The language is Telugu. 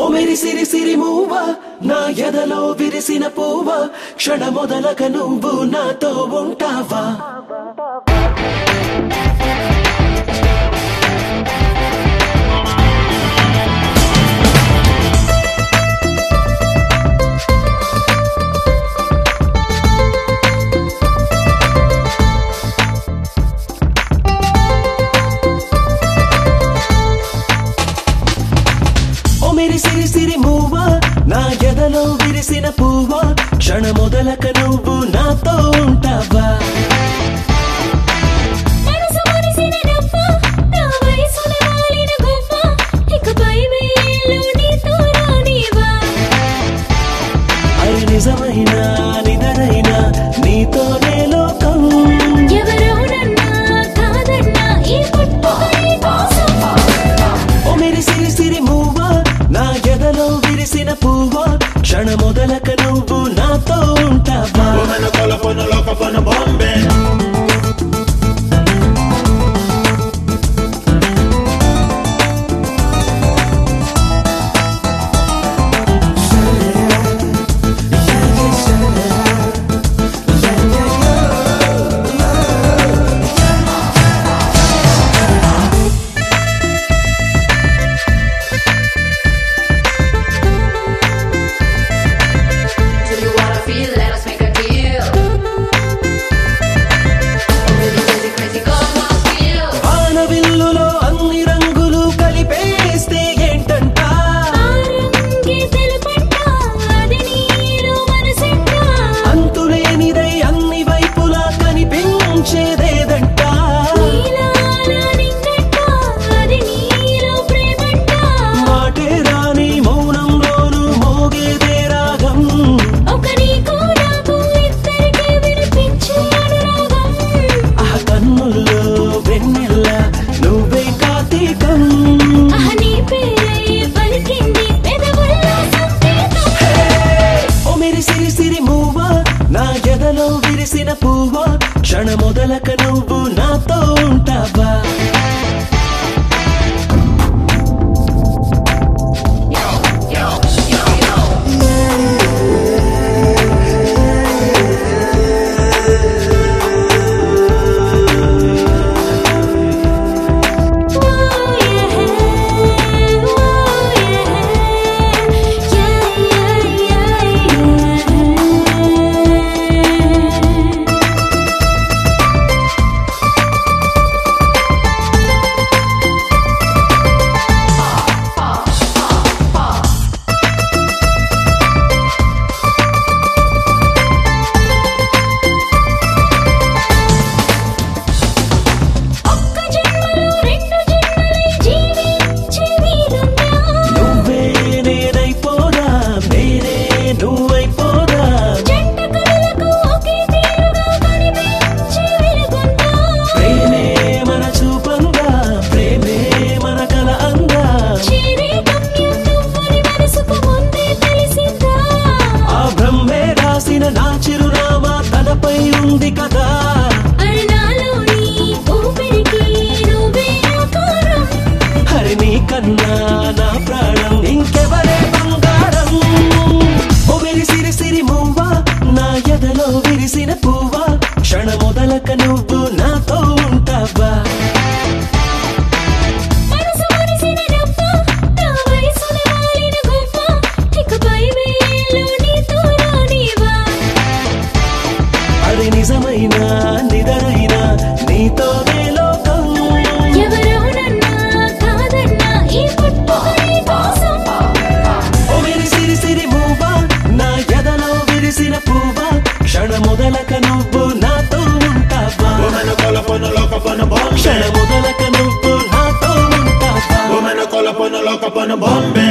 మెరిసిరి సిరి మూవ నా ఎదలో విరిసిన పువ్వ క్షణ మొదలక నువ్వు నాతో ఉంటావా ఓ మెరిసిరి సిరి మూవ నా ఎదలో విరిసిన పువ్వ క్షణ మొదలక నువ్వు నాతో ఉంటావా మనసు మురిసిన నవ్వ, నా వయసున వాలిన గువ్వ, ఇకపై వేళ్ళు నీతో రానివ్వా. అరి నిజమైన నిదరైన నీతోనే లోకం ఎవరెవరన్నా కాదన్నా ఈ పుట్టుక నీ కోసం. ఓ మెరిసిరి సిరి మూవ నా ఎదలో విరిసిన పువ్వ క్షణ మొదలక నువ్వు నాతో ఉంటావా Woman, I call up on a lock up on a Bombay. Do you wanna feel? Let us make a deal. Really crazy, crazy, come on, feel. వానవిల్లులో అన్ని రంగులు కలిపేస్తే ఏంటంట ఆ రంగే తెలుపంట, అది నీలో మనసంట. అంతులేనిదై అన్ని వైపులా కనిపించేదేదంట నీలాల నింగంట, అది నీలో ప్రేమంట. మాటే రాని మౌనంలోను మోగేదే రాగం ఒక నీకు నాకు ఇద్దరికీ వినిపించే అనురాగం ఆ కన్నుల్లో వెన్నెల్ల నువ్వే కార్తీకం ఆహ్ నీ పేరే పలికింది పెదవుల్లో సంకేతం ఓ మెరిసిరి సిరి మూవ నా ఎదలో విరిసిన పువ్వ క్షణ మొదలక నువ్వు నాతో ఉంటావా ఓ యే ఓ యే యా యా యా ఒక్క జన్మలో రెండు జన్మలై జీవించే వీలుందా నువ్వే నేనైపోదా నేనే నువ్వైపోదా జంట కళలకు ఒకే తీరుగా కనిపించే వెలుగుందా ప్రేమే మన చూపంగా ప్రేమే మన కల అంగా చేరే గమ్యం నువ్వని మనసుకు ముందే తెలిసిందా ఆ బ్రహ్మే రాసిన నా చిరునామా తనపై ఉంది కదా అరణాలోని ఊపిరికి నువ్వే ఆకారం హరి నీ కన్నా నా ప్రాణం ఇంకెవరే బంగారం ఓ విరిసిరి సిరి మువ్వ నా ఎదలో విరిసిన పువ్వ క్షణ మొదలక నువ్వు నాతో ఉంటావా మనసు మురిసిన నవ్వ, నా వయసున వాలిన గువ్వ, ఇకపై వేళ్ళు నీతో రానివ్వా. అది నిజమైన నిదరైన నీతోనే లోకం ఎవరెవరన్నా కాదన్నా ఈ పుట్టుక నీ కోసం. ఓ విరిసిరి సిరి మువ్వ నా ఎదలో విరిసిన పువ్వ క్షణ మొదలక నువ్వు నాతో ఉంటావా Woman, I call up on a lock up on a క్షణ Bombay. మొదలక నువ్వు నాతో ఉంటావా Woman, I call up on a lock up on a Bombay.